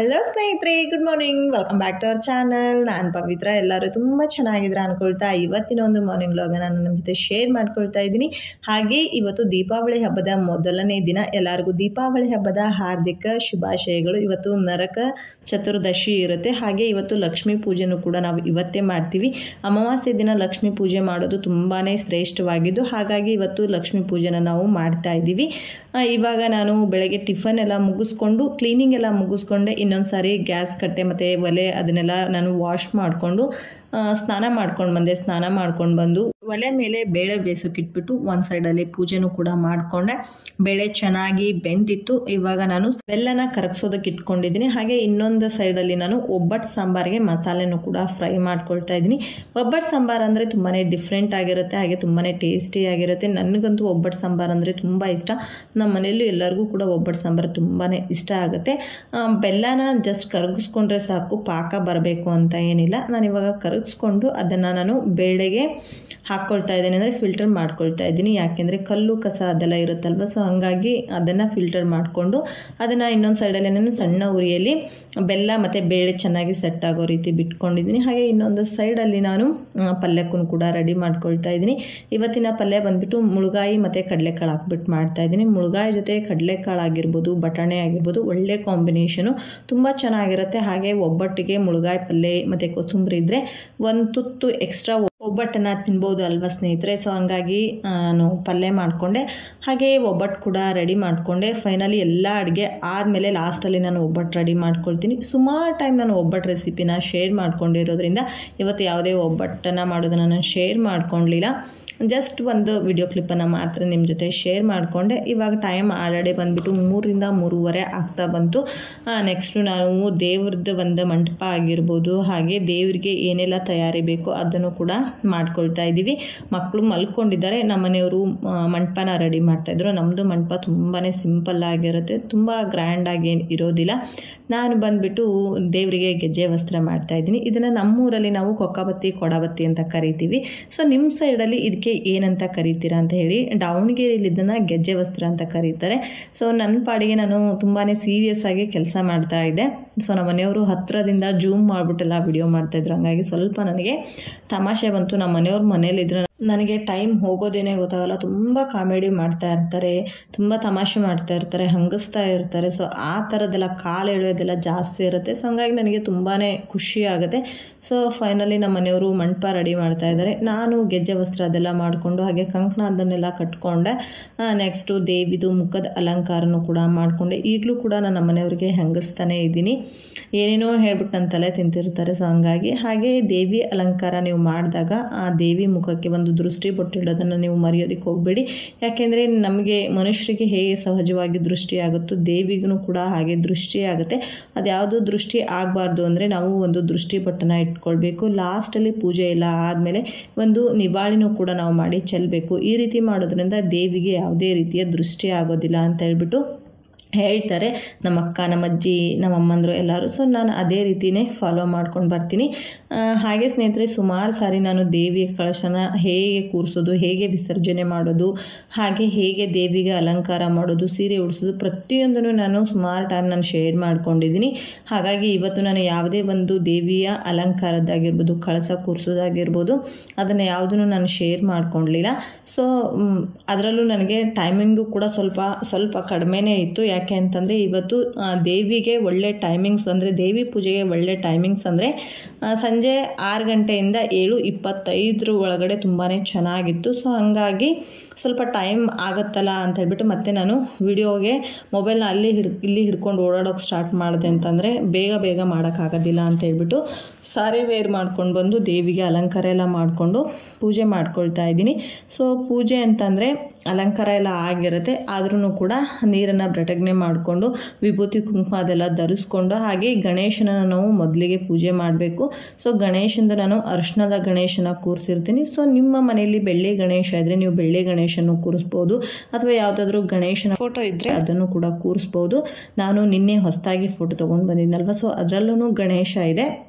hello ಸ್ನೇಹಿತರೆ good morning welcome back to our channel ನಾನು ಪವಿತ್ರ ಎಲ್ಲರೂ ತುಂಬ ಚೆನ್ನಾಗಿದ್ರೆ ಅನ್ಕೊಳ್ತಾ ಇವತ್ತಿನ ಒಂದು ಮಾರ್ನಿಂಗ್ ವ್ಲಾಗ ನಾನು ನಿಮ್ಮ ಜೊತೆ ಶೇರ್ ಮಾಡ್ಕೊಳ್ತಾ ಇದ್ದೀನಿ ಹಾಗೆ ಇವತ್ತು ದೀಪಾವಳಿ ಹಬ್ಬದ ಮೊದಲನೇ ದಿನ ಎಲ್ಲರಿಗೂ ದೀಪಾವಳಿ ಹಬ್ಬದ ಹಾರ್ದಿಕ ಶುಭಾಶಯಗಳು ಇವತ್ತು ನರಕ ಚತುರ್ದಶಿ ಇರುತ್ತೆ ಹಾಗೆ ಇವತ್ತು ಲಕ್ಷ್ಮೀ ಪೂಜೆನೂ ಕೂಡ ನಾವು ಇವತ್ತೇ ಮಾಡ್ತೀವಿ ಅಮಾವಾಸ್ಯೆ ದಿನ ಲಕ್ಷ್ಮೀ ಪೂಜೆ ಮಾಡೋದು ತುಂಬಾ ಶ್ರೇಷ್ಠವಾಗಿದ್ದು ಹಾಗಾಗಿ ಇವತ್ತು ಲಕ್ಷ್ಮೀ ಪೂಜೆನ ನಾವು ಮಾಡ್ತಾ ಇದ್ದೀವಿ ಆ, ಇವಾಗ ನಾನು ಬೆಳಗ್ಗೆ ಟಿಫನ್ ಎಲ್ಲ ಮುಗಿಸ್ಕೊಂಡು ಕ್ಲೀನಿಂಗ್ ಎಲ್ಲ ಮುಗಿಸ್ಕೊಂಡೆ ಇನ್ನೊಂದು ಸಾರಿ ಗ್ಯಾಸ್ ಕಟ್ಟೆ ಮತ್ತು ಒಲೆ ಅದನ್ನೆಲ್ಲ ನಾನು ವಾಶ್ ಮಾಡಿಕೊಂಡು ಸ್ನಾನ ಮಾಡ್ಕೊಂಡು ಬಂದೆ ಸ್ನಾನ ಮಾಡ್ಕೊಂಡು ಬಂದು ಒಲೆ ಮೇಲೆ ಬೇಳೆ ಬೇಯಿಸೋಕ್ಕಿಟ್ಬಿಟ್ಟು ಒಂದು ಸೈಡಲ್ಲಿ ಪೂಜೆನೂ ಕೂಡ ಮಾಡಿಕೊಂಡೆ ಬೇಳೆ ಚೆನ್ನಾಗಿ ಬೆಂದಿತ್ತು ಇವಾಗ ನಾನು ಬೆಲ್ಲನ ಕರಗಿಸೋದಕ್ಕೆ ಇಟ್ಕೊಂಡಿದ್ದೀನಿ ಹಾಗೆ ಇನ್ನೊಂದು ಸೈಡಲ್ಲಿ ನಾನು ಒಬ್ಬಟ್ಟು ಸಾಂಬಾರಿಗೆ ಮಸಾಲೆನೂ ಕೂಡ ಫ್ರೈ ಮಾಡ್ಕೊಳ್ತಾ ಇದ್ದೀನಿ ಒಬ್ಬಟ್ಟು ಸಾಂಬಾರು ಅಂದರೆ ತುಂಬಾ ಡಿಫ್ರೆಂಟ್ ಆಗಿರುತ್ತೆ ಹಾಗೆ ತುಂಬಾ ಟೇಸ್ಟಿಯಾಗಿರುತ್ತೆ ನನಗಂತೂ ಒಬ್ಬಟ್ಟು ಸಾಂಬಾರು ಅಂದರೆ ತುಂಬ ಇಷ್ಟ ನಮ್ಮ ಮನೆಯಲ್ಲೂ ಎಲ್ಲರಿಗೂ ಕೂಡ ಒಬ್ಬಟ್ಟು ಸಾಂಬಾರು ತುಂಬಾ ಇಷ್ಟ ಆಗುತ್ತೆ ಆ, ಬೆಲ್ಲನ ಜಸ್ಟ್ ಕರಗಿಸ್ಕೊಂಡ್ರೆ ಸಾಕು ಪಾಕ ಬರಬೇಕು ಅಂತ ಏನಿಲ್ಲ ನಾನು ಇವಾಗ ಕರಗಿಸ್ಕೊಂಡು ಅದನ್ನು ನಾನು ಬೇಳೆಗೆ ಹಾಕ್ಕೊಳ್ತಾ ಇದ್ದೀನಿ ಅಂದರೆ ಫಿಲ್ಟರ್ ಮಾಡ್ಕೊಳ್ತಾ ಇದ್ದೀನಿ ಯಾಕೆಂದರೆ ಕಲ್ಲು ಕಸ ಅದೆಲ್ಲ ಇರುತ್ತಲ್ವ ಸೊ ಹಾಗಾಗಿ ಅದನ್ನು ಫಿಲ್ಟರ್ ಮಾಡಿಕೊಂಡು ಅದನ್ನು ಇನ್ನೊಂದು ಸೈಡಲ್ಲಿ ನಾನು ಸಣ್ಣ ಉರಿಯಲ್ಲಿ ಬೆಲ್ಲ ಮತ್ತು ಬೇಳೆ ಚೆನ್ನಾಗಿ ಸೆಟ್ ಆಗೋ ರೀತಿ ಬಿಟ್ಕೊಂಡಿದ್ದೀನಿ ಹಾಗೆ ಇನ್ನೊಂದು ಸೈಡಲ್ಲಿ ನಾನು ಆ, ಪಲ್ಯಕ್ಕೂ ಕೂಡ ರೆಡಿ ಮಾಡ್ಕೊಳ್ತಾ ಇದ್ದೀನಿ ಇವತ್ತಿನ ಪಲ್ಯ ಬಂದ್ಬಿಟ್ಟು ಮುಳುಗಾಯಿ ಮತ್ತು ಕಡಲೆಕಾಳು ಹಾಕ್ಬಿಟ್ಟು ಮಾಡ್ತಾ ಇದ್ದೀನಿ ಮುಳುಗಾಯಿ ಜೊತೆ ಕಡಲೆಕಾಳು ಆಗಿರ್ಬೋದು ಬಟಾಣೆ ಆಗಿರ್ಬೋದು ಒಳ್ಳೆ ಕಾಂಬಿನೇಷನು ತುಂಬ ಚೆನ್ನಾಗಿರುತ್ತೆ ಹಾಗೆ ಒಬ್ಬಟ್ಟಿಗೆ ಮುಳುಗಾಯಿ ಪಲ್ಯ ಮತ್ತು ಕೊತ್ತಂಬರಿ ಇದ್ದರೆ ಒಂದು ತುತ್ತು ಎಕ್ಸ್ಟ್ರಾ ಒಬ್ಬಟ್ಟನ್ನು ತಿನ್ಬೋದು ಅಲ್ವಾ ಸ್ನೇಹಿತರೆ ಸೊ ಹಂಗಾಗಿ ಆ, ನಾನು ಪಲ್ಯ ಮಾಡಿಕೊಂಡೆ ಹಾಗೆ ಒಬ್ಬಟ್ಟು ಕೂಡ ರೆಡಿ ಮಾಡಿಕೊಂಡೆ ಫೈನಲಿ ಎಲ್ಲ ಅಡುಗೆ ಆದಮೇಲೆ ಲಾಸ್ಟಲ್ಲಿ ನಾನು ಒಬ್ಬಟ್ಟು ರೆಡಿ ಮಾಡ್ಕೊಳ್ತೀನಿ ಸುಮಾರು ಟೈಮ್ ನಾನು ಒಬ್ಬಟ್ಟು ರೆಸಿಪಿನ ಶೇರ್ ಮಾಡ್ಕೊಂಡಿರೋದ್ರಿಂದ ಇವತ್ತು ಯಾವುದೇ ಒಬ್ಬಟ್ಟನ್ನು ಮಾಡೋದನ್ನು ನಾನು ಶೇರ್ ಮಾಡ್ಕೊಳ್ಲಿಲ್ಲ ಜಸ್ಟ್ ಒಂದು ವಿಡಿಯೋ ಕ್ಲಿಪ್ಪನ್ನು ಮಾತ್ರ ನಿಮ್ಮ ಜೊತೆ ಶೇರ್ ಮಾಡಿಕೊಂಡೆ ಇವಾಗ ಟೈಮ್ ಆಲ್ರೆಡಿ ಬಂದುಬಿಟ್ಟು ಮೂರರಿಂದ ಮೂರುವರೆ ಆಗ್ತಾ ಬಂತು ನೆಕ್ಸ್ಟು ನಾವು ದೇವ್ರದ್ದು ಒಂದು ಮಂಟಪ ಆಗಿರ್ಬೋದು ಹಾಗೆ ದೇವರಿಗೆ ಏನೆಲ್ಲ ತಯಾರಿ ಬೇಕೋ ಅದನ್ನು ಕೂಡ ಮಾಡ್ಕೊಳ್ತಾ ಇದ್ದೀವಿ ಮಕ್ಕಳು ಮಲ್ಕೊಂಡಿದ್ದಾರೆ ನಮ್ಮ ಮನೆಯವರು ಆ, ಮಂಟಪನ ರೆಡಿ ಮಾಡ್ತಾಯಿದ್ರು ನಮ್ಮದು ಮಂಟಪ ತುಂಬಾ ಸಿಂಪಲ್ ಆಗಿರುತ್ತೆ ತುಂಬ ಗ್ರ್ಯಾಂಡಾಗಿ ಏನು ಇರೋದಿಲ್ಲ ನಾನು ಬಂದುಬಿಟ್ಟು ದೇವರಿಗೆ ಗೆಜ್ಜೆ ವಸ್ತ್ರ ಮಾಡ್ತಾ ಇದ್ದೀನಿ ಇದನ್ನು ನಮ್ಮೂರಲ್ಲಿ ನಾವು ಕೊಕ್ಕಬತ್ತಿ ಕೊಡಬತ್ತಿ ಅಂತ ಕರಿತೀವಿ ಸೊ ನಿಮ್ಮ ಸೈಡಲ್ಲಿ ಇದಕ್ಕೆ ಏನಂತ ಕರಿತೀರಾ ಅಂತ ಹೇಳಿ ದಾವಣಗೆರೆಯಲ್ಲಿ ಇದನ್ನು ಗೆಜ್ಜೆ ವಸ್ತ್ರ ಅಂತ ಕರೀತಾರೆ ಸೊ ನನ್ನ ಪಾಡಿಗೆ ನಾನು ತುಂಬಾ ಸೀರಿಯಸ್ ಆಗಿ ಕೆಲಸ ಮಾಡ್ತಾ ಇದ್ದೆ ಸೊ ನಮ್ಮ ಮನೆಯವರು ಹತ್ತಿರದಿಂದ ಜೂಮ್ ಮಾಡಿಬಿಟ್ಟೆಲ್ಲ ವಿಡಿಯೋ ಮಾಡ್ತಾಯಿದ್ರು ಹಂಗಾಗಿ ಸ್ವಲ್ಪ ನನಗೆ ತಮಾಷೆ ಬಂತು ನಮ್ಮ ಮನೆಯವ್ರ ಮನೇಲಿದ್ರು ನನಗೆ ಟೈಮ್ ಹೋಗೋದೇನೆ ಗೊತ್ತಾಗಲ್ಲ ತುಂಬ ಕಾಮಿಡಿ ಮಾಡ್ತಾ ಇರ್ತಾರೆ ತುಂಬ ತಮಾಷೆ ಮಾಡ್ತಾ ಇರ್ತಾರೆ ಹಂಗಿಸ್ತಾ ಇರ್ತಾರೆ ಸೊ ಆ ಥರದ್ದೆಲ್ಲ ಕಾಲು ಎಳೆಯೋದೆಲ್ಲ ಜಾಸ್ತಿ ಇರುತ್ತೆ ಸೊ ಹಂಗಾಗಿ ನನಗೆ ತುಂಬಾ ಖುಷಿ ಆಗುತ್ತೆ ಸೊ ಫೈನಲಿ ನಮ್ಮ ಮನೆಯವರು ಮಂಟಪ ರೆಡಿ ಮಾಡ್ತಾ ಇದ್ದಾರೆ ನಾನು ಗೆಜ್ಜೆ ವಸ್ತ್ರ ಅದೆಲ್ಲ ಮಾಡಿಕೊಂಡು ಹಾಗೆ ಕಂಕಣ ಅದನ್ನೆಲ್ಲ ಕಟ್ಕೊಂಡೆ ನೆಕ್ಸ್ಟು ದೇವಿದು ಮುಖದ ಅಲಂಕಾರನೂ ಕೂಡ ಮಾಡಿಕೊಂಡೆ ಈಗಲೂ ಕೂಡ ನಾನು ನಮ್ಮ ಮನೆಯವ್ರಿಗೆ ಹಂಗಿಸ್ತಾನೆ ಇದ್ದೀನಿ ಏನೇನೋ ಹೇಳ್ಬಿಟ್ಟು ನನ್ನ ತಲೆ ತಿಂತಿರ್ತಾರೆ ಸೊ ಹಂಗಾಗಿ ಹಾಗೆ ದೇವಿ ಅಲಂಕಾರ ನೀವು ಮಾಡಿದಾಗ ಆ ದೇವಿ ಮುಖಕ್ಕೆ ಒಂದು ದೃಷ್ಟಿ ಬೊಟ್ಟಿಡೋದನ್ನು ನೀವು ಮರೆಯೋದಕ್ಕೆ ಹೋಗಬೇಡಿ ಯಾಕೆಂದರೆ ನಮಗೆ ಮನುಷ್ಯರಿಗೆ ಹೇಗೆ ಸಹಜವಾಗಿ ದೃಷ್ಟಿ ಆಗುತ್ತೋ ದೇವಿಗೂ ಕೂಡ ಹಾಗೆ ದೃಷ್ಟಿ ಆಗುತ್ತೆ ಅದ್ಯಾವುದು ದೃಷ್ಟಿ ಆಗಬಾರ್ದು ಅಂದರೆ ನಾವು ಒಂದು ದೃಷ್ಟಿ ಬಟ್ಟನ ಇಟ್ಕೊಳ್ಬೇಕು ಲಾಸ್ಟಲ್ಲಿ ಪೂಜೆ ಎಲ್ಲ ಆದಮೇಲೆ ಒಂದು ನಿವಾಳಿನೂ ಕೂಡ ನಾವು ಮಾಡಿ ಚೆಲ್ಲಬೇಕು ಈ ರೀತಿ ಮಾಡೋದ್ರಿಂದ ದೇವಿಗೆ ಯಾವುದೇ ರೀತಿಯ ದೃಷ್ಟಿ ಆಗೋದಿಲ್ಲ ಅಂತ ಹೇಳ್ಬಿಟ್ಟು ಹೇಳ್ತಾರೆ ನಮ್ಮ ಅಕ್ಕ ನಮ್ಮ ಅಜ್ಜಿ ನಮ್ಮ ಅಮ್ಮಂದರು ಎಲ್ಲರೂ ಸೊ ನಾನು ಅದೇ ರೀತಿಯೇ ಫಾಲೋ ಮಾಡ್ಕೊಂಡು ಬರ್ತೀನಿ ಆ, ಹಾಗೆ ಸ್ನೇಹಿತರೆ ಸುಮಾರು ಸಾರಿ ನಾನು ದೇವಿಯ ಕಳಶನ ಹೇಗೆ ಕೂರಿಸೋದು ಹೇಗೆ ವಿಸರ್ಜನೆ ಮಾಡೋದು ಹಾಗೆ ಹೇಗೆ ದೇವಿಗೆ ಅಲಂಕಾರ ಮಾಡೋದು ಸೀರೆ ಉಡಿಸೋದು ಪ್ರತಿಯೊಂದನ್ನು ನಾನು ಸುಮಾರು ಟೈಮ್ ನಾನು ಶೇರ್ ಮಾಡ್ಕೊಂಡಿದ್ದೀನಿ ಹಾಗಾಗಿ ಇವತ್ತು ನಾನು ಯಾವುದೇ ಒಂದು ದೇವಿಯ ಅಲಂಕಾರದ್ದಾಗಿರ್ಬೋದು ಕಳಸ ಕೂರಿಸೋದಾಗಿರ್ಬೋದು ಅದನ್ನು ಯಾವುದನ್ನು ನಾನು ಶೇರ್ ಮಾಡ್ಕೊಳ್ಲಿಲ್ಲ ಸೊ ಅದರಲ್ಲೂ ನನಗೆ ಟೈಮಿಂಗು ಕೂಡ ಸ್ವಲ್ಪ ಸ್ವಲ್ಪ ಕಡಿಮೆನೇ ಇತ್ತು ಯಾಕೆ ಅಂತಂದರೆ ಇವತ್ತು ಆ, ದೇವಿಗೆ ಒಳ್ಳೆ ಟೈಮಿಂಗ್ಸ್ ಅಂದರೆ ದೇವಿ ಪೂಜೆಗೆ ಒಳ್ಳೆ ಟೈಮಿಂಗ್ಸ್ ಅಂದರೆ ಸಂಜೆ ಆರು ಗಂಟೆಯಿಂದ ಏಳು ಇಪ್ಪತ್ತೈದರ ಒಳಗಡೆ ತುಂಬಾ ಚೆನ್ನಾಗಿತ್ತು ಸೊ ಹಾಗಾಗಿ ಸ್ವಲ್ಪ ಟೈಮ್ ಆಗುತ್ತಲ್ಲ ಅಂತ ಹೇಳ್ಬಿಟ್ಟು ಮತ್ತೆ ನಾನು ವಿಡಿಯೋಗೆ ಮೊಬೈಲ್ನ ಅಲ್ಲಿ ಹಿಡ್ ಇಲ್ಲಿ ಹಿಡ್ಕೊಂಡು ಓಡಾಡೋಕೆ ಸ್ಟಾರ್ಟ್ ಮಾಡಿದೆ ಅಂತಂದರೆ ಬೇಗ ಬೇಗ ಮಾಡೋಕ್ಕಾಗೋದಿಲ್ಲ ಅಂತ ಹೇಳ್ಬಿಟ್ಟು ಸಾರಿ ವೇರ್ ಮಾಡ್ಕೊಂಡು ಬಂದು ದೇವಿಗೆ ಅಲಂಕಾರ ಎಲ್ಲ ಮಾಡಿಕೊಂಡು ಪೂಜೆ ಮಾಡ್ಕೊಳ್ತಾ ಇದ್ದೀನಿ ಸೊ ಪೂಜೆ ಅಂತಂದರೆ ಅಲಂಕಾರ ಎಲ್ಲ ಆಗಿರುತ್ತೆ ಆದ್ರೂ ಕೂಡ ನೀರನ್ನು ಪ್ರಟಜ್ಞೆ ಮಾಡಿಕೊಂಡು ವಿಭೂತಿ ಕುಂಕುಮ ಅದೆಲ್ಲ ಧರಿಸ್ಕೊಂಡು ಹಾಗೆ ಗಣೇಶನ ನಾವು ಮೊದಲಿಗೆ ಪೂಜೆ ಮಾಡಬೇಕು ಸೊ ಗಣೇಶಂದು ನಾನು ಅರ್ಶಿಣದ ಗಣೇಶನ ಕೂರಿಸಿರ್ತೀನಿ ಸೊ ನಿಮ್ಮ ಮನೆಯಲ್ಲಿ ಬೆಳ್ಳಿ ಗಣೇಶ ಇದ್ದರೆ ನೀವು ಬೆಳ್ಳಿ ಗಣೇಶನ ಕೂರಿಸ್ಬೋದು ಅಥವಾ ಯಾವುದಾದ್ರೂ ಗಣೇಶನ ಫೋಟೋ ಇದ್ದರೆ ಅದನ್ನು ಕೂಡ ಕೂರಿಸ್ಬೋದು ನಾನು ನಿನ್ನೆ ಹೊಸದಾಗಿ ಫೋಟೋ ತೊಗೊಂಡು ಬಂದಿದ್ದಲ್ವ ಸೊ ಅದರಲ್ಲೂ ಗಣೇಶ ಇದೆ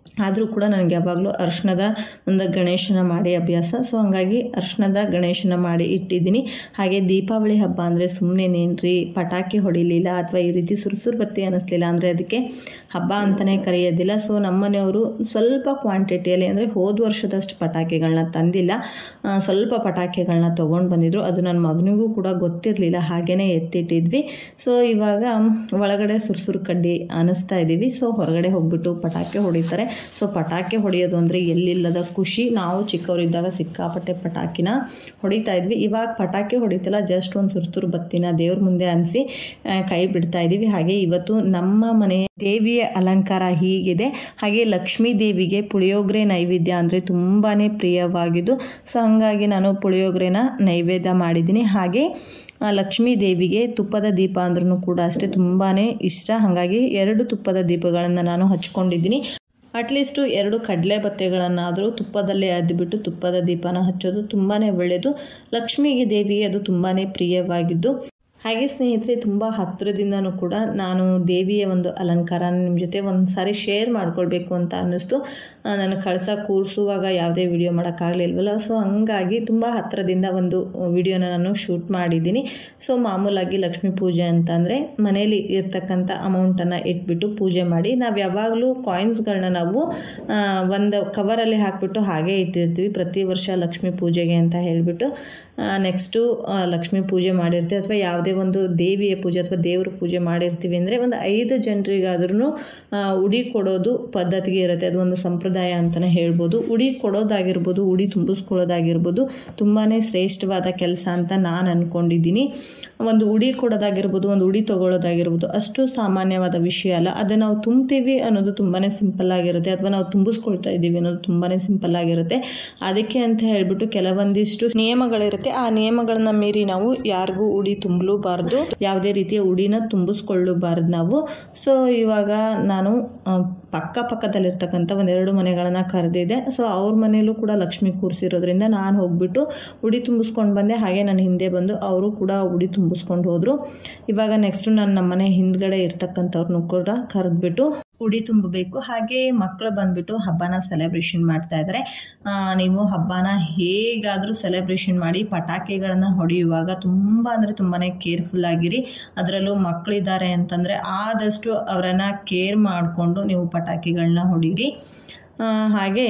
ಆದರೂ ಕೂಡ ನನಗೆ ಯಾವಾಗಲೂ ಅರ್ಶಿಣದ ಒಂದು ಗಣೇಶನ ಮಾಡಿ ಅಭ್ಯಾಸ ಸೊ ಹಂಗಾಗಿ ಅರ್ಶಿಣದ ಗಣೇಶನ ಮಾಡಿ ಇಟ್ಟಿದ್ದೀನಿ ಹಾಗೆ ದೀಪಾವಳಿ ಹಬ್ಬ ಅಂದರೆ ಸುಮ್ಮನೆನೇನ್ರಿ ಪಟಾಕಿ ಹೊಡಿಲಿಲ್ಲ ಅಥವಾ ಈ ರೀತಿ ಸುರುಸುರು ಬತ್ತಿ ಅನ್ನಿಸ್ಲಿಲ್ಲ ಅಂದರೆ ಅದಕ್ಕೆ ಹಬ್ಬ ಅಂತಲೇ ಕರೆಯೋದಿಲ್ಲ ಸೊ ನಮ್ಮನೆಯವರು ಸ್ವಲ್ಪ ಕ್ವಾಂಟಿಟಿಯಲ್ಲಿ ಅಂದರೆ ಹೋದ ವರ್ಷದಷ್ಟು ಪಟಾಕಿಗಳನ್ನ ತಂದಿಲ್ಲ ಆ, ಸ್ವಲ್ಪ ಪಟಾಕಿಗಳನ್ನ ತೊಗೊಂಡು ಬಂದಿದ್ರು ಅದು ನನ್ನ ಮಗನಿಗೂ ಕೂಡ ಗೊತ್ತಿರಲಿಲ್ಲ ಹಾಗೇ ಎತ್ತಿಟ್ಟಿದ್ವಿ ಸೊ ಇವಾಗ ಒಳಗಡೆ ಸುರುಸುರು ಕಡ್ಡಿ ಅನ್ನಿಸ್ತಾ ಇದ್ದೀವಿ ಸೊ ಹೊರಗಡೆ ಹೋಗ್ಬಿಟ್ಟು ಪಟಾಕಿ ಹೊಡಿತಾರೆ ಸೊ ಪಟಾಕಿ ಹೊಡೆಯೋದು ಅಂದರೆ ಎಲ್ಲಿಲ್ಲದ ಖುಷಿ ನಾವು ಚಿಕ್ಕವರಿದ್ದಾಗ ಸಿಕ್ಕಾಪಟ್ಟೆ ಪಟಾಕಿನ ಹೊಡಿತಾ ಇದ್ವಿ ಇವಾಗ ಪಟಾಕಿ ಹೊಡಿತಿಲ್ಲ ಜಸ್ಟ್ ಒಂದು ಸುರ್ತುರು ಬತ್ತಿನ ದೇವ್ರ ಮುಂದೆ ಅನಿಸಿ ಕೈ ಬಿಡ್ತಾ ಇದ್ದೀವಿ ಹಾಗೆ ಇವತ್ತು ನಮ್ಮ ಮನೆ ದೇವಿಯ ಅಲಂಕಾರ ಹೀಗಿದೆ ಹಾಗೆ ಲಕ್ಷ್ಮೀ ದೇವಿಗೆ ಪುಳಿಯೋಗರೆ ನೈವೇದ್ಯ ಅಂದರೆ ತುಂಬಾ ಪ್ರಿಯವಾಗಿದ್ದು ಸೊ ಹಾಗಾಗಿ ನಾನು ಪುಳಿಯೋಗರೆನ ನೈವೇದ್ಯ ಮಾಡಿದ್ದೀನಿ ಹಾಗೆ ಆ, ಲಕ್ಷ್ಮೀ ದೇವಿಗೆ ತುಪ್ಪದ ದೀಪ ಅಂದ್ರೂ ಕೂಡ ಅಷ್ಟೇ ತುಂಬಾ ಇಷ್ಟ ಹಾಗಾಗಿ ಎರಡು ತುಪ್ಪದ ದೀಪಗಳನ್ನು ನಾನು ಹಚ್ಕೊಂಡಿದ್ದೀನಿ ಅಟ್ಲೀಸ್ಟು ಎರಡು ಕಡಲೆ ಬತ್ತೆಗಳನ್ನಾದರೂ ತುಪ್ಪದಲ್ಲೇ ಅದ್ಬಿಟ್ಟು ತುಪ್ಪದ ದೀಪನ ಹಚ್ಚೋದು ತುಂಬಾ ಒಳ್ಳೆಯದು ಲಕ್ಷ್ಮಿಗೆ ದೇವಿಗೆ ಅದು ತುಂಬಾ ಪ್ರಿಯವಾಗಿದ್ದು ಹಾಗೆ ಸ್ನೇಹಿತರೆ ತುಂಬ ಹತ್ತಿರದಿಂದನೂ ಕೂಡ ನಾನು ದೇವಿಯ ಒಂದು ಅಲಂಕಾರ ನಿಮ್ಮ ಜೊತೆ ಒಂದು ಸಾರಿ ಶೇರ್ ಮಾಡ್ಕೊಳ್ಬೇಕು ಅಂತ ಅನ್ನಿಸ್ತು ಆ, ನಾನು ಕಳಸ ಕೂರಿಸುವಾಗ ಯಾವುದೇ ವಿಡಿಯೋ ಮಾಡೋಕ್ಕಾಗಲಿಲ್ವಲ್ಲ ಸೊ ಹಂಗಾಗಿ ತುಂಬ ಹತ್ತಿರದಿಂದ ಒಂದು ವಿಡಿಯೋನ ನಾನು ಶೂಟ್ ಮಾಡಿದ್ದೀನಿ ಸೊ ಮಾಮೂಲಾಗಿ ಲಕ್ಷ್ಮೀ ಪೂಜೆ ಅಂತಂದರೆ ಮನೇಲಿ ಇರ್ತಕ್ಕಂಥ ಅಮೌಂಟನ್ನು ಇಟ್ಬಿಟ್ಟು ಪೂಜೆ ಮಾಡಿ ನಾವು ಯಾವಾಗಲೂ ಕಾಯಿನ್ಸ್ಗಳನ್ನ ನಾವು ಆ, ಒಂದು ಕವರಲ್ಲಿ ಹಾಕಿಬಿಟ್ಟು ಹಾಗೆ ಇಟ್ಟಿರ್ತೀವಿ ಪ್ರತಿ ವರ್ಷ ಲಕ್ಷ್ಮೀ ಪೂಜೆಗೆ ಅಂತ ಹೇಳಿಬಿಟ್ಟು ನೆಕ್ಸ್ಟು ಲಕ್ಷ್ಮೀ ಪೂಜೆ ಮಾಡಿರ್ತೀವಿ ಅಥವಾ ಯಾವುದೇ ಒಂದು ದೇವಿಯ ಪೂಜೆ ಅಥವಾ ದೇವ್ರ ಪೂಜೆ ಮಾಡಿರ್ತೀವಿ ಅಂದರೆ ಒಂದು ಐದು ಜನರಿಗಾದ್ರೂ ಉಡಿ ಕೊಡೋದು ಪದ್ಧತಿಗೆ ಇರುತ್ತೆ ಅದು ಒಂದು ಸಂಪ್ರದಾಯ ಅಂತಲೇ ಹೇಳ್ಬೋದು ಉಡಿ ಕೊಡೋದಾಗಿರ್ಬೋದು ಉಡಿ ತುಂಬಿಸ್ಕೊಳ್ಳೋದಾಗಿರ್ಬೋದು ತುಂಬಾ ಶ್ರೇಷ್ಠವಾದ ಕೆಲಸ ಅಂತ ನಾನು ಅಂದ್ಕೊಂಡಿದ್ದೀನಿ ಒಂದು ಉಡಿ ಕೊಡೋದಾಗಿರ್ಬೋದು ಒಂದು ಉಡಿ ತೊಗೊಳ್ಳೋದಾಗಿರ್ಬೋದು ಅಷ್ಟು ಸಾಮಾನ್ಯವಾದ ವಿಷಯ ಅಲ್ಲ ಅದನ್ನು ನಾವು ತುಂಬ್ತೀವಿ ಅನ್ನೋದು ತುಂಬಾ ಸಿಂಪಲ್ ಆಗಿರುತ್ತೆ ಅಥವಾ ನಾವು ತುಂಬಿಸ್ಕೊಳ್ತಾ ಇದ್ದೀವಿ ಅನ್ನೋದು ತುಂಬಾ ಸಿಂಪಲ್ ಆಗಿರುತ್ತೆ ಅದಕ್ಕೆ ಅಂತ ಹೇಳ್ಬಿಟ್ಟು ಕೆಲವೊಂದಿಷ್ಟು ನಿಯಮಗಳಿರುತ್ತೆ ಆ ನಿಯಮಗಳನ್ನ ಮೀರಿ ನಾವು ಯಾರಿಗೂ ಉಡಿ ತುಂಬಲೂಬಾರ್ದು ಯಾವುದೇ ರೀತಿಯ ಉಡಿನ ತುಂಬಿಸ್ಕೊಳ್ಳಬಾರ್ದು ನಾವು ಸೊ ಇವಾಗ ನಾನು ಆ, ಪಕ್ಕ ಪಕ್ಕದಲ್ಲಿರ್ತಕ್ಕಂಥ ಒಂದೆರಡು ಮನೆಗಳನ್ನು ಕರೆದಿದ್ದೆ ಸೊ ಅವ್ರ ಮನೆಯಲ್ಲೂ ಕೂಡ ಲಕ್ಷ್ಮಿ ಕೂರಿಸಿರೋದ್ರಿಂದ ನಾನು ಹೋಗ್ಬಿಟ್ಟು ಉಡಿ ತುಂಬಿಸ್ಕೊಂಡು ಬಂದೆ ಹಾಗೆ ನನ್ನ ಹಿಂದೆ ಬಂದು ಅವರು ಕೂಡ ಉಡಿ ತುಂಬಿಸ್ಕೊಂಡು ಹೋದರು ಇವಾಗ ನೆಕ್ಸ್ಟು ನಾನು ನಮ್ಮನೆ ಹಿಂದ್ಗಡೆ ಇರ್ತಕ್ಕಂಥವ್ರನ್ನೂ ಕೂಡ ಕರೆದ್ಬಿಟ್ಟು ಉಡಿ ತುಂಬಬೇಕು ಹಾಗೆ ಮಕ್ಕಳು ಬಂದ್ಬಿಟ್ಟು ಹಬ್ಬನ ಸೆಲೆಬ್ರೇಷನ್ ಮಾಡ್ತಾ ಇದ್ದಾರೆ ಆ, ನೀವು ಹಬ್ಬನ ಹೇಗಾದರೂ ಸೆಲೆಬ್ರೇಷನ್ ಮಾಡಿ ಪಟಾಕಿಗಳನ್ನು ಹೊಡೆಯುವಾಗ ತುಂಬ ಅಂದರೆ ತುಂಬಾ ಕೇರ್ಫುಲ್ ಆಗಿರಿ ಅದರಲ್ಲೂ ಮಕ್ಕಳಿದ್ದಾರೆ ಅಂತಂದರೆ ಆದಷ್ಟು ಅವರನ್ನು ಕೇರ್ ಮಾಡಿಕೊಂಡು ನೀವು ಪಟಾಕಿಗಳನ್ನ ಹೊಡೀರಿ ಆ, ಹಾಗೆ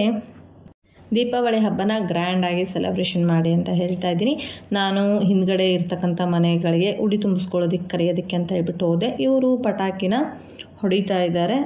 ದೀಪಾವಳಿ ಹಬ್ಬನ ಗ್ರ್ಯಾಂಡಾಗಿ ಸೆಲೆಬ್ರೇಷನ್ ಮಾಡಿ ಅಂತ ಹೇಳ್ತಾ ಇದ್ದೀನಿ ನಾನು ಹಿಂದ್ಗಡೆ ಇರ್ತಕ್ಕಂಥ ಮನೆಗಳಿಗೆ ಉಡಿ ತುಂಬಿಸ್ಕೊಳ್ಳೋದಕ್ಕೆ ಕರೆಯೋದಕ್ಕೆ ಅಂತ ಹೇಳ್ಬಿಟ್ಟು ಹೋದೆ ಇವರು ಪಟಾಕಿನ ಹೊಡಿತಾ ಇದ್ದಾರೆ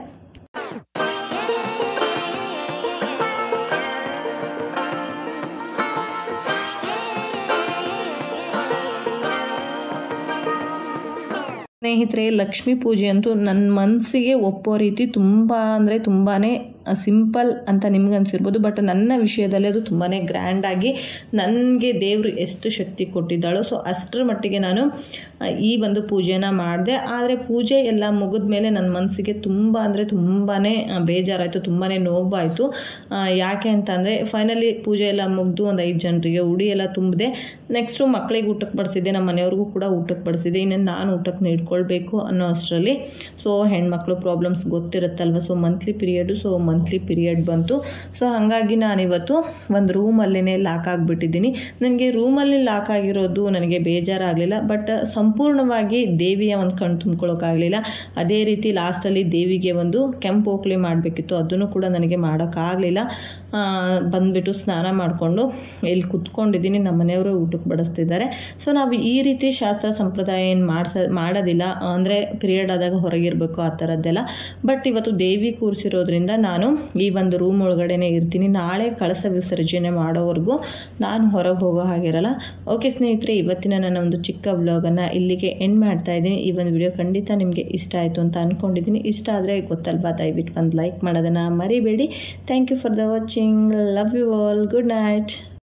ಸ್ನೇಹಿತರೆ ಲಕ್ಷ್ಮೀ ಪೂಜೆ ಅಂತೂ ನನ್ನ ಮನಸ್ಸಿಗೆ ಒಪ್ಪೋ ರೀತಿ ತುಂಬ ಅಂದರೆ ತುಂಬಾ ಸಿಂಪಲ್ ಅಂತ ನಿಮ್ಗೆ ಅನ್ಸಿರ್ಬೋದು ಬಟ್ ನನ್ನ ವಿಷಯದಲ್ಲಿ ಅದು ತುಂಬಾ ಗ್ರ್ಯಾಂಡಾಗಿ ನನಗೆ ದೇವರು ಎಷ್ಟು ಶಕ್ತಿ ಕೊಟ್ಟಿದ್ದಾಳೋ ಸೊ ಅಷ್ಟರ ಮಟ್ಟಿಗೆ ನಾನು ಆ, ಈ ಒಂದು ಪೂಜೆನ ಮಾಡಿದೆ ಆದರೆ ಪೂಜೆ ಎಲ್ಲ ಮುಗಿದ ಮೇಲೆ ನನ್ನ ಮನಸ್ಸಿಗೆ ತುಂಬ ಅಂದರೆ ತುಂಬಾ ಬೇಜಾರಾಯಿತು ತುಂಬಾ ನೋವಾಯಿತು ಆ, ಯಾಕೆ ಅಂತಂದರೆ ಫೈನಲಿ ಪೂಜೆ ಎಲ್ಲ ಮುಗಿದು ಒಂದು ಐದು ಜನರಿಗೆ ಉಡಿ ಎಲ್ಲ ತುಂಬಿದೆ ನೆಕ್ಸ್ಟು ಮಕ್ಕಳಿಗೆ ಊಟಕ್ಕೆ ಬಡಿಸಿದ್ದೆ ನಮ್ಮ ಮನೆಯವ್ರಿಗೂ ಕೂಡ ಊಟಕ್ಕೆ ಬಡಿಸಿದ್ದೆ ಇನ್ನು ನಾನು ಊಟಕ್ಕೆ ನೀಡ್ಕೊಳ್ಬೇಕು ಅನ್ನೋ ಅಷ್ಟರಲ್ಲಿ ಸೊ ಹೆಣ್ಮಕ್ಳು ಪ್ರಾಬ್ಲಮ್ಸ್ ಗೊತ್ತಿರುತ್ತಲ್ವ so monthly period so monthly period ಬಂತು ಸೊ ಹಾಗಾಗಿ ನಾನಿವತ್ತು ಒಂದು ರೂಮಲ್ಲೇ ಲಾಕ್ ಆಗಿಬಿಟ್ಟಿದ್ದೀನಿ ನನಗೆ ರೂಮಲ್ಲಿ ಲಾಕ್ ಆಗಿರೋದು ನನಗೆ ಬೇಜಾರಾಗಲಿಲ್ಲ ಬಟ್ ಸಂಪೂರ್ಣವಾಗಿ ದೇವಿಯ ಒಂದು ಕಣ್ಣು ತುಂಬ್ಕೊಳ್ಳೋಕ್ಕಾಗಲಿಲ್ಲ ಅದೇ ರೀತಿ ಲಾಸ್ಟಲ್ಲಿ ದೇವಿಗೆ ಒಂದು ಕೆಂಪು ಓಕ್ಲಿ ಮಾಡಬೇಕಿತ್ತು ಅದನ್ನು ಕೂಡ ನನಗೆ ಮಾಡೋಕ್ಕಾಗಲಿಲ್ಲ ಬಂದುಬಿಟ್ಟು ಸ್ನಾನ ಮಾಡಿಕೊಂಡು ಇಲ್ಲಿ ಕುತ್ಕೊಂಡಿದ್ದೀನಿ ನಮ್ಮ ಮನೆಯವರು ಊಟಕ್ಕೆ ಬಡಿಸ್ತಿದ್ದಾರೆ ಸೊ ನಾವು ಈ ರೀತಿ ಶಾಸ್ತ್ರ ಸಂಪ್ರದಾಯ ಏನು ಮಾಡ್ಸ ಮಾಡೋದಿಲ್ಲ ಅಂದರೆ ಪೀರಿಯಡ್ ಆದಾಗ ಹೊರಗಿರಬೇಕು ಆ ಥರದ್ದೆಲ್ಲ ಬಟ್ ಇವತ್ತು ದೇವಿ ಕೂರಿಸಿರೋದ್ರಿಂದ ನಾನು ಈ ಒಂದು ರೂಮ್ ಒಳಗಡೆನೇ ಇರ್ತೀನಿ ನಾಳೆ ಕಳಸ ವಿಸರ್ಜನೆ ಮಾಡೋವರೆಗೂ ನಾನು ಹೊರಗೆ ಹೋಗೋ ಹಾಗಿರಲ್ಲ ಓಕೆ ಸ್ನೇಹಿತರೆ ಇವತ್ತಿನ ನನ್ನ ಒಂದು ಚಿಕ್ಕ ವ್ಲಾಗನ್ನು ಇಲ್ಲಿಗೆ ಎಂಡ್ ಮಾಡ್ತಾ ಇದ್ದೀನಿ ಈ ಒಂದು ವಿಡಿಯೋ ಖಂಡಿತ ನಿಮಗೆ ಇಷ್ಟ ಆಯಿತು ಅಂತ ಅಂದ್ಕೊಂಡಿದ್ದೀನಿ ಇಷ್ಟ ಆದರೆ ಗೊತ್ತಲ್ವಾ ದಯವಿಟ್ಟು ಒಂದು ಲೈಕ್ ಮಾಡೋದನ್ನು ಮರಿಬೇಡಿ thank you for the watching love you all good night